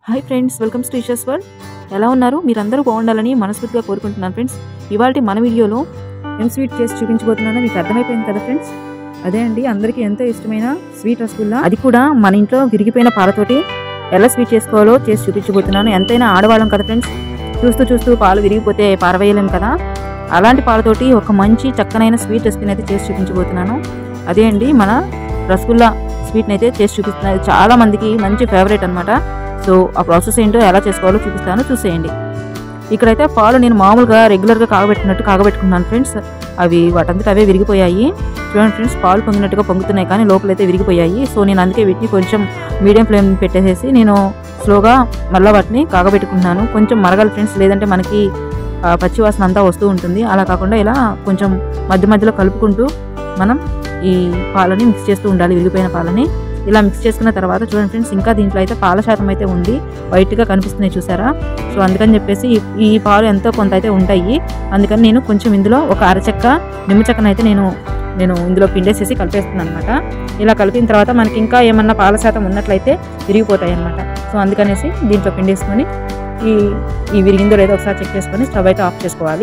hi friends welcome to teachers world ఎలా ఉన్నారు మీరందరూ బాగుండాలని మనస్ఫూర్తిగా కోరుకుంటున్నాను ఫ్రెండ్స్ ఇవాళ మన వీడియోలో ఏం స్వీట్ చేసి చూపించబోతున్నానో మీకు అర్థమైపోయింది కదా ఫ్రెండ్స్ అదే అండి అందరికీ ఎంతో ఇష్టమైన స్వీట్ రసగుల్లా అది కూడా మన ఇంట్లో విరిగిపోయిన పాలతోటి ఎలా స్వీట్ చేసుకోవాలో చేసి చూపించబోతున్నాను ఎంతైనా ఆడవాళ్ళం కదా ఫ్రెండ్స్ చూస్తూ చూస్తూ పాలు విరిగిపోతే పారవేయలేం కదా అలాంటి పాలతోటి ఒక మంచి చక్కనైన స్వీట్ రెసిపీని అయితే చేసి చూపించబోతున్నాను అదే అండి మన రసగుల్లా స్వీట్ని అయితే చేసి చూపిస్తున్నాను ఇది చాలా మందికి మంచి ఫేవరెట్ అన్నమాట సో ఆ ప్రాసెస్ ఏంటో ఎలా చేసుకోవాలో చూపిస్తాను చూసేయండి ఇక్కడైతే పాలు నేను మామూలుగా రెగ్యులర్గా కాగబెట్టినట్టు కాగబెట్టుకున్నాను ఫ్రెండ్స్ అవి వాటంతట అవే విరిగిపోయాయి చూడండి ఫ్రెండ్స్ పాలు పొంగినట్టుగా పొంగుతున్నాయి కానీ లోపలైతే విరిగిపోయాయి సో నేను అందుకే వీటిని కొంచెం మీడియం ఫ్లేమ్ పెట్టేసేసి నేను స్లోగా మళ్ళీ వాటిని కాగబెట్టుకున్నాను కొంచెం మరగాలి ఫ్రెండ్స్ లేదంటే మనకి ఆ, పచ్చి వాసన అంతా వస్తూ ఉంటుంది అలా కాకుండా ఇలా కొంచెం మధ్య మధ్యలో కలుపుకుంటూ మనం ఈ పాలని మిక్స్ చేస్తూ ఉండాలి విరిగిపోయిన పాలని ఇలా మిక్స్ చేసుకున్న తర్వాత చూడండి ఫ్రెండ్స్ ఇంకా దీంట్లో అయితే పాల శాతం అయితే ఉంది వైట్గా కనిపిస్తున్నాయి చూసారా సో అందుకని చెప్పేసి ఈ- ఈ పాలు ఎంతో కొంత అయితే ఉంటాయి అందుకని నేను కొంచెం ఇందులో ఒక అరచెక్క నిమ్మ చెక్కనైతే నేను నేను ఇందులో పిండేసేసి కలిపేస్తున్నాను అనమాట ఇలా కలిపిన తర్వాత మనకి ఇంకా ఏమన్నా పాల శాతం ఉన్నట్లయితే విరిగిపోతాయి అనమాట సో అందుకనేసి దీంట్లో పిండేసుకొని ఈ ఈ విరిగిందో లేదో ఒకసారి చెక్ చేసుకొని స్టవ్ అయితే ఆఫ్ చేసుకోవాలి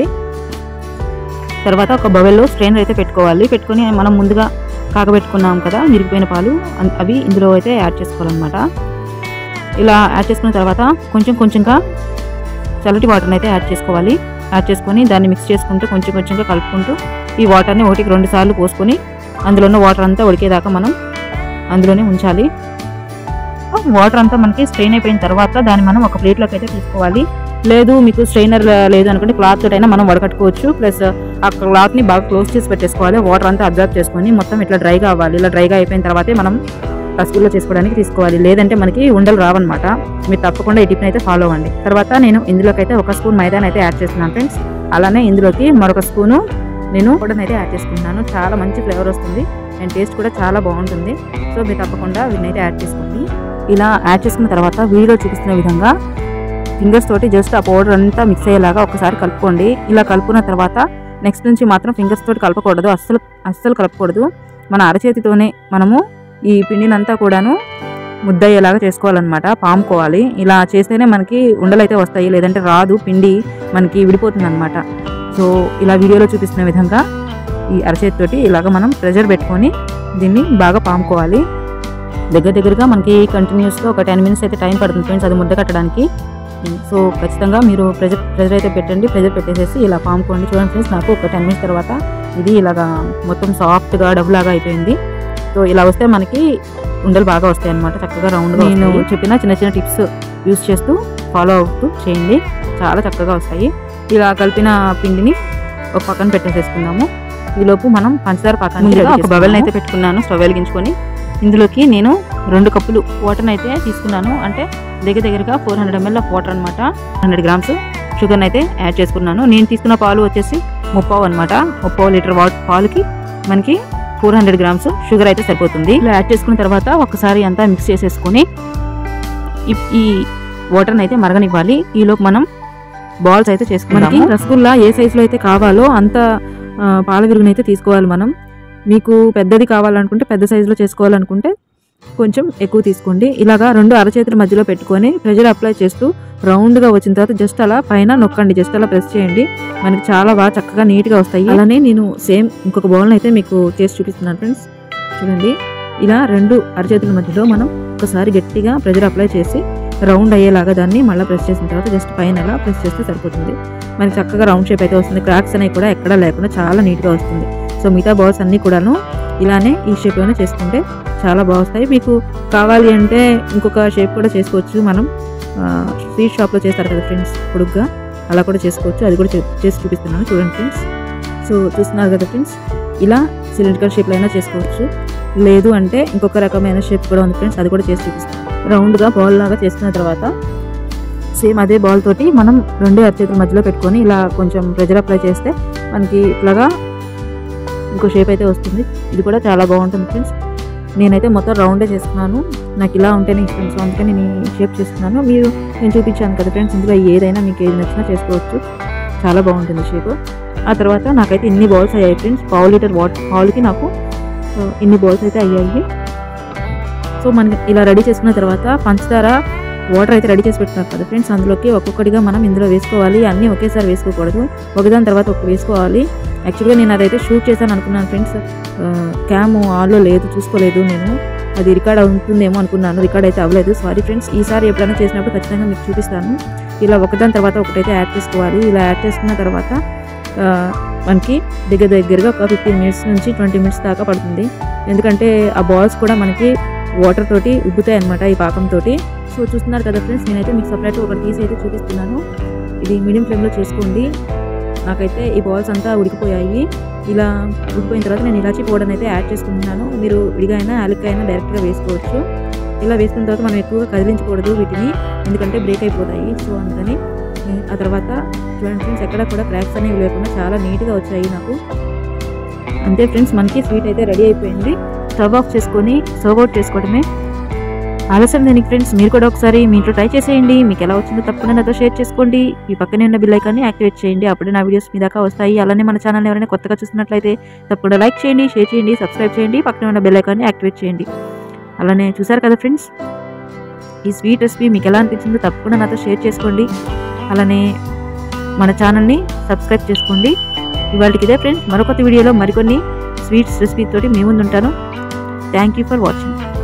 తర్వాత ఒక బౌల్లో స్ట్రెయినర్ అయితే పెట్టుకోవాలి పెట్టుకొని మనం ముందుగా కాగబెట్టుకున్నాం కదా విరిగిపోయిన పాలు అన్- అవి ఇందులో అయితే యాడ్ చేసుకోవాలన్నమాట ఇలా యాడ్ చేసుకున్న తర్వాత కొంచెం కొంచెంగా చల్లటి వాటర్ని అయితే యాడ్ చేసుకోవాలి యాడ్ చేసుకొని దాన్ని మిక్స్ చేసుకుంటూ కొంచెం కొంచెంగా కలుపుకుంటూ ఈ వాటర్ని ఒకటికి రెండు సార్లు పోసుకొని అందులో ఉన్న వాటర్ అంతా ఉడికేదాకా మనం అందులోనే ఉంచాలి వాటర్ అంతా మనకి స్ట్రెయిన్ అయిపోయిన తర్వాత దాన్ని మనం ఒక ప్లేట్లోకి అయితే తీసుకోవాలి లేదు మీకు స్ట్రైనర్ లేదు అనుకుంటే క్లాత్ తోటి అయినా మనం వడకట్టుకోవచ్చు ప్లస్ ఆ క్లాత్ని బాగా క్లోజ్ చేసి పెట్టేసుకోవాలి వాటర్ అంతా అబ్జర్వ్ చేసుకొని మొత్తం ఇట్లా డ్రైగా అవ్వాలి ఇలా డ్రైగా అయిపోయిన తర్వాతే మనం రసగుల్లా చేసుకోవడానికి తీసుకోవాలి లేదంటే మనకి ఉండలు రావన్నమాట మీరు తప్పకుండా ఈ టిప్ని అయితే ఫాలో అవ్వండి తర్వాత నేను ఇందులోకి అయితే ఒక స్పూన్ మైదాని అయితే యాడ్ చేస్తున్నాను ఫ్రెండ్స్ అలానే ఇందులోకి మరొక స్పూను నేను కూడా అయితే యాడ్ చేసుకుంటున్నాను చాలా మంచి ఫ్లేవర్ వస్తుంది అండ్ టేస్ట్ కూడా చాలా బాగుంటుంది సో మీరు తప్పకుండా వీటిని అయితే యాడ్ చేసుకోండి ఇలా యాడ్ చేసుకున్న తర్వాత వీడియోలో చూపిస్తున్న విధంగా ఫింగర్స్ తోటి జస్ట్ ఆ పౌడర్ అంతా మిక్స్ అయ్యేలాగా ఒకసారి కలుపుకోండి ఇలా కలుపుకున్న తర్వాత నెక్స్ట్ నుంచి మాత్రం ఫింగర్స్ తోటి కలపకూడదు అస్సలు అస్సలు కలపకూడదు మన అరచేతితోనే మనము ఈ పిండినంతా కూడాను ముద్దయ్యేలాగా చేసుకోవాలన్నమాట పాముకోవాలి ఇలా చేస్తేనే మనకి ఉండలైతే వస్తాయి లేదంటే రాదు పిండి మనకి విడిపోతుంది అనమాట సో ఇలా వీడియోలో చూపిస్తున్న విధంగా ఈ అరచేతితోటి ఇలాగ మనం ప్రెషర్ పెట్టుకొని దీన్ని బాగా పాముకోవాలి దగ్గర దగ్గరగా మనకి కంటిన్యూస్గా ఒక టెన్ మినిట్స్ అయితే టైం పడుతుంది ఫ్రెండ్స్ అది ముద్ద కట్టడానికి సో ఖచ్చితంగా మీరు ప్రెజర్ ప్రెజర్ అయితే పెట్టండి ప్రెజర్ పెట్టేసేసి ఇలా పాముకోండి చూడండి ఫ్రెండ్స్ నాకు ఒక టెన్ మినిట్స్ తర్వాత ఇది ఇలాగా మొత్తం సాఫ్ట్గా డబ్ లాగా అయిపోయింది సో ఇలా వస్తే మనకి ఉండలు బాగా వస్తాయి అనమాట చక్కగా రౌండ్గా నేను చెప్పిన చిన్న చిన్న టిప్స్ యూస్ చేస్తూ ఫాలో అవుతూ చేయండి చాలా చక్కగా వస్తాయి ఇలా కలిపిన పిండిని ఒక పక్కన పెట్టేసేసుకుందాము ఈలోపు మనం పంచదార పాకానికి ఒక బవెల్ని అయితే పెట్టుకున్నాను స్టవ్ వెలిగించుకొని ఇందులోకి నేను రెండు కప్పులు వాటర్ని అయితే తీసుకున్నాను అంటే దగ్గర దగ్గరగా four hundred ML of water అనమాట హండ్రెడ్ గ్రామ్స్ షుగర్ని అయితే యాడ్ చేసుకున్నాను నేను తీసుకున్న పాలు వచ్చేసి ముప్పావు అనమాట ముప్పావు లీటర్ వాటర్ పాలుకి మనకి ఫోర్ హండ్రెడ్ గ్రామ్స్ షుగర్ అయితే సరిపోతుంది ఇలా యాడ్ చేసుకున్న తర్వాత ఒకసారి అంతా మిక్స్ చేసేసుకొని ఈ- ఈ వాటర్ని అయితే మరగనివ్వాలి ఈలోపు మనం బాల్స్ అయితే చేసుకున్నాము రసగుల్లా ఏ సైజులో అయితే కావాలో అంత ఆ, పాల విరుగుని అయితే తీసుకోవాలి మనం మీకు పెద్దది కావాలనుకుంటే పెద్ద సైజులో చేసుకోవాలనుకుంటే కొంచెం ఎక్కువ తీసుకోండి ఇలాగా రెండు అరచేతుల మధ్యలో పెట్టుకొని ప్రెజర్ అప్లై చేస్తూ రౌండ్గా వచ్చిన తర్వాత జస్ట్ అలా పైన నొక్కండి జస్ట్ అలా ప్రెస్ చేయండి మనకి చాలా బాగా చక్కగా నీట్గా వస్తాయి అలానే నేను సేమ్ ఇంకొక బౌల్ అయితే మీకు చేసి చూపిస్తున్నాను ఫ్రెండ్స్ చూడండి ఇలా రెండు అరచేతుల మధ్యలో మనం ఒకసారి గట్టిగా ప్రెజర్ అప్లై చేసి రౌండ్ అయ్యేలాగా దాన్ని మళ్ళీ ప్రెస్ చేసిన తర్వాత జస్ట్ పైన అలా ప్రెస్ చేస్తే సరిపోతుంది మనకి చక్కగా రౌండ్ షేప్ అయితే వస్తుంది క్రాక్స్ అనేవి కూడా ఎక్కడా లేకుండా చాలా నీట్గా వస్తుంది సో మిగతా బౌల్స్ అన్నీ కూడాను ఇలానే ఈ షేప్లోనే చేసుకుంటే చాలా బాగుస్తాయి మీకు కావాలి అంటే ఇంకొక షేప్ కూడా చేసుకోవచ్చు మనం స్వీట్ షాప్లో చేస్తారు కదా ఫ్రెండ్స్ పొడుగ్గా అలా కూడా చేసుకోవచ్చు అది కూడా చే- చేసి చూపిస్తున్నాను చూడండి ఫ్రెండ్స్ సో చూస్తున్నారు కదా ఫ్రెండ్స్ ఇలా సిలిండ్రికల్ షేప్లో అయినా చేసుకోవచ్చు లేదు అంటే ఇంకొక రకమైన షేప్ కూడా ఉంది ఫ్రెండ్స్ అది కూడా చేసి చూపిస్తాను రౌండ్గా బాల్ లాగా చేసుకున్న తర్వాత సేమ్ అదే బాల్ తోటి మనం రెండు అరచేతుల మధ్యలో పెట్టుకొని ఇలా కొంచెం ప్రెజర్ అప్లై చేస్తే మనకి ఇట్లాగా ఇంకో షేప్ అయితే వస్తుంది ఇది కూడా చాలా బాగుంటుంది ఫ్రెండ్స్ నేనైతే మొత్తం రౌండే చేసుకున్నాను నాకు ఇలా ఉంటేనే ఇష్టం సో అందుకని నేను ఈ షేప్ చేసుకున్నాను మీరు నేను చూపించాను కదా ఫ్రెండ్స్ ఇందులో ఏదైనా మీకు ఏది నచ్చినా చేసుకోవచ్చు చాలా బాగుంటుంది షేప్ ఆ తర్వాత నాకైతే ఇన్ని బౌల్స్ అయ్యాయి ఫ్రెండ్స్ పావు లీటర్ వాటర్ పావులకి నాకు ఆ, ఇన్ని బౌల్స్ అయితే అయ్యాయి సో మనం ఇలా రెడీ చేసుకున్న తర్వాత పంచదార వాటర్ అయితే రెడీ చేసి పెట్టున్నారు కదా ఫ్రెండ్స్ అందులోకి ఒక్కొక్కటిగా మనం ఇందులో వేసుకోవాలి అన్నీ ఒకేసారి వేసుకోకూడదు ఒకదాని తర్వాత ఒకటి వేసుకోవాలి యాక్చువల్గా నేను అదైతే షూట్ చేశాను అనుకున్నాను ఫ్రెండ్స్ క్యామ్ ఆన్లో లేదు చూసుకోలేదు నేను అది రికార్డ్ ఉంటుందేమో అనుకున్నాను రికార్డ్ అయితే అవ్వలేదు సారీ ఫ్రెండ్స్ ఈసారి ఎప్పుడైనా చేసినప్పుడు ఖచ్చితంగా మీకు చూపిస్తాను ఇలా ఒకదాని తర్వాత ఒకటైతే యాడ్ చేసుకోవాలి ఇలా యాడ్ చేసుకున్న తర్వాత ఆ, మనకి దగ్గర దగ్గరగా ఒక ఫిఫ్టీన్ మినిట్స్ నుంచి ట్వంటీ మినిట్స్ దాకా పడుతుంది ఎందుకంటే ఆ బాల్స్ కూడా మనకి వాటర్ తోటి ఉబ్బుతాయి అనమాట ఈ పాకంతో సో చూస్తున్నారు కదా ఫ్రెండ్స్ నేనైతే మీకు సపరేట్ ఒకటి తీసి అయితే చూపిస్తున్నాను ఇది మీడియం ఫ్లేమ్లో చేసుకోండి నాకైతే ఈ బాల్స్ అంతా ఉడికిపోయాయి ఇలా ఉడికిపోయిన తర్వాత నేను ఇలాచీ పౌడర్ అయితే యాడ్ చేసుకుంటున్నాను మీరు విడిగా అయినా యాలక్కాయ అయినా డైరెక్ట్గా వేసుకోవచ్చు ఇలా వేసుకున్న తర్వాత మనం ఎక్కువగా కదిలించకూడదు వీటిని ఎందుకంటే బ్రేక్ అయిపోతాయి సో అందుకని ఏ, ఆ తర్వాత చూడండి ఫ్రెండ్స్ ఎక్కడ కూడా క్రాక్స్ అనేవి లేకుండా చాలా నీట్గా వచ్చాయి నాకు అంతే ఫ్రెండ్స్ మనకి స్వీట్ అయితే రెడీ అయిపోయింది స్టవ్ ఆఫ్ చేసుకొని సర్వ్ అవుట్ చేసుకోవడమే ఆలస్యం దేనికి ఫ్రెండ్స్ మీరు కూడా ఒకసారి మీ ఇంట్లో ట్రై చేసేయండి మీకు ఎలా వచ్చిందో తప్పకుండా నాతో షేర్ చేసుకోండి మీ పక్కనే ఉన్న బిల్ ఐకాన్ని యాక్టివేట్ చేయండి అప్పుడే నా వీడియోస్ మీ దాకా వస్తాయి అలానే మన ఛానల్ ఎవరైనా కొత్తగా చూస్తున్నట్లయితే తప్పకుండా లైక్ చేయండి షేర్ చేయండి సబ్స్క్రైబ్ చేయండి పక్కనే ఉన్న బెల్ ఐకాన్ని యాక్టివేట్ చేయండి అలానే చూసారు కదా ఫ్రెండ్స్ ఈ స్వీట్ రెసిపీ మీకు ఎలా అనిపించిందో తప్పకుండా నాతో షేర్ చేసుకోండి అలానే మన ఛానల్ని సబ్స్క్రైబ్ చేసుకోండి ఇవాళకి ఇదే ఫ్రెండ్స్ మరొక వీడియోలో మరికొన్ని స్వీట్స్ రెసిపీ తోటి మీ ముందు ఉంటాను థ్యాంక్ యూ ఫర్ వాచింగ్